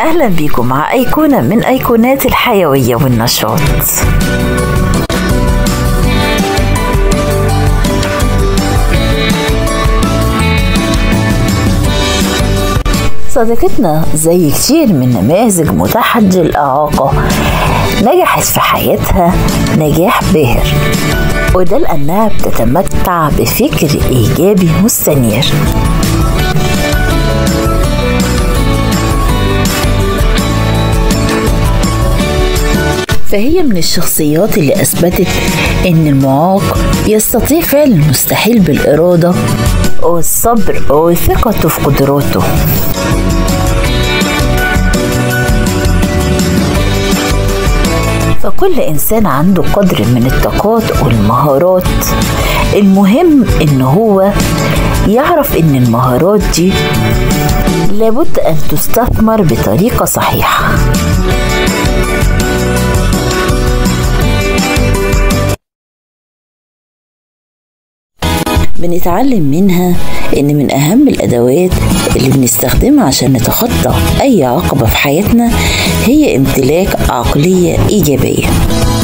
أهلا بيكم مع أيقونة من أيقونات الحيوية والنشاط صديقتنا زي كتير من نماذج متحدي الإعاقة نجحت في حياتها نجاح باهر وده لأنها بتتمتع بفكر إيجابي مستنير فهي من الشخصيات اللي أثبتت إن المعاق يستطيع فعل المستحيل بالإرادة والصبر والثقة في قدراته فكل إنسان عنده قدر من الطاقات والمهارات المهم إن هو يعرف إن المهارات دي لابد أن تستثمر بطريقة صحيحة بنتعلم منها إن من أهم الأدوات اللي بنستخدمها عشان نتخطى أي عقبة في حياتنا هي امتلاك عقلية إيجابية